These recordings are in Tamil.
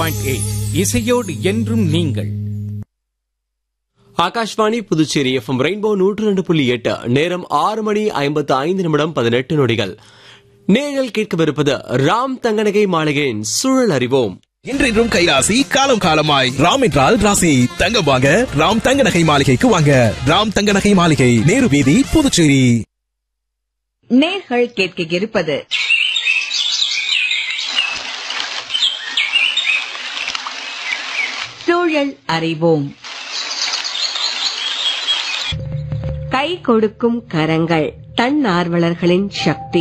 பாயிண்ட் எயிட் இசையோடு என்றும் நீங்கள் ஆகாஷ்வாணி புதுச்சேரி எஃப்எம் ரெயின்போ நூற்று ரெண்டு புள்ளி எட்டு நேரம் ஆறு மணி ஐம்பத்து ஐந்து நிமிடம் பதினெட்டு நொடிகள் நேரில் கேட்கவிருப்பது ராம் தங்கநகை மாளிகையின் சூழல் அறிவோம் இன்றைன்றும் கைராசி காலம் காலமாய் ராம் என்றால் ராசி தங்கம் வாங்க ராம் தங்க நகை மாளிகைக்கு வாங்க ராம் தங்க நகை மாளிகை நேரு வீதி புதுச்சேரி நேர்கள் கேட்க இருப்பது சூழல் அறிவோம் கை கொடுக்கும் கரங்கள் தன்னார்வலர்களின் சக்தி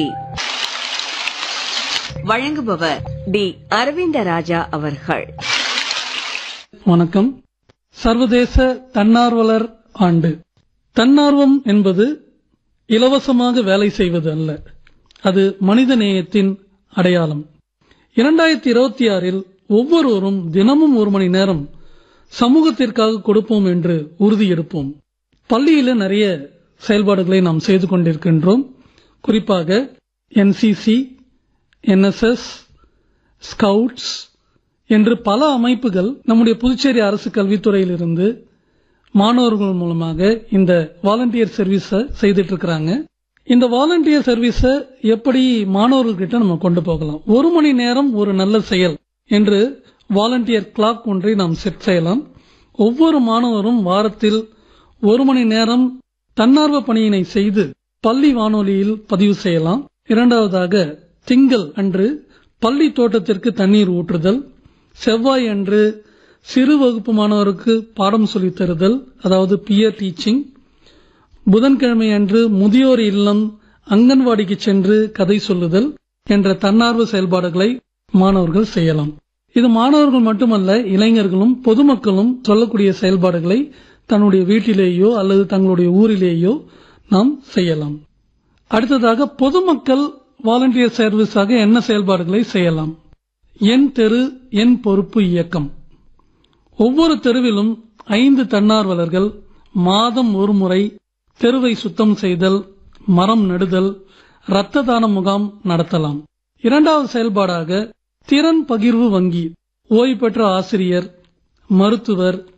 வழங்குபவர் டி அரவிந்தராஜா அவர்கள் வணக்கம் சர்வதேச தன்னார்வலர் ஆண்டு தன்னார்வம் என்பது இலவசமாக வேலை செய்வது அல்ல அது மனித நேயத்தின் அடையாளம் இரண்டாயிரத்தி இருபத்தி ஆறில் ஒவ்வொருவரும் தினமும் ஒரு மணி நேரம் சமூகத்திற்காக கொடுப்போம் என்று உறுதியெடுப்போம் பள்ளியில நிறைய செயல்பாடுகளை நாம் செய்து கொண்டிருக்கின்றோம் குறிப்பாக என்சிசி என்எஸ்எஸ் ஸ்கவுட்ஸ் என்று பல அமைப்புகள் நம்முடைய புதுச்சேரி அரசு கல்வித்துறையிலிருந்து மாணவர்கள் மூலமாக இந்த வாலண்டியர் சர்வீஸ செய்துட்டு இருக்கிறாங்க இந்த வாலண்டியர் சர்வீஸ எப்படி மாணவர்கள்கிட்ட நம்ம கொண்டு போகலாம் ஒரு மணி நேரம் ஒரு நல்ல செயல் என்று வாலண்டியர் கிளாக் ஒன்றை நாம் செட் செய்யலாம் ஒவ்வொரு மாணவரும் வாரத்தில் ஒரு மணி நேரம் தன்னார்வ பணியினை செய்து பள்ளி வானொலியில் பதிவு செய்யலாம் இரண்டாவதாக திங்கள் அன்று பள்ளி தோட்டத்திற்கு தண்ணீர் ஊற்றுதல் செவ்வாய் அன்று சிறு வகுப்பு மாணவருக்கு பாடம் சொல்லித் தருதல் அதாவது பியர் டீச்சிங் புதன்கிழமை அன்று முதியோர் இல்லம் அங்கன்வாடிக்கு சென்று கதை சொல்லுதல் என்ற தன்னார்வ செயல்பாடுகளை மாணவர்கள் செய்யலாம் இது மாணவர்கள் மட்டுமல்ல இளைஞர்களும் பொதுமக்களும் சொல்லக்கூடிய செயல்பாடுகளை தன்னுடைய வீட்டிலேயோ அல்லது தங்களுடைய ஊரிலேயோ நாம் செய்யலாம் அடுத்ததாக பொதுமக்கள் வாலண்டியர் சர்வீஸாக என்ன செயல்பாடுகளை செய்யலாம் என் தெரு என் பொறுப்பு இயக்கம் ஒவ்வொரு தெருவிலும் ஐந்து தன்னார்வலர்கள் மாதம் ஒரு முறை தெருவை சுத்தம் செய்தல் மரம் நடுதல் இரத்த தான முகாம் நடத்தலாம் இரண்டாவது செயல்பாடாக திறன் பகிர்வு வங்கி ஓய்வு பெற்ற ஆசிரியர் மருத்துவர்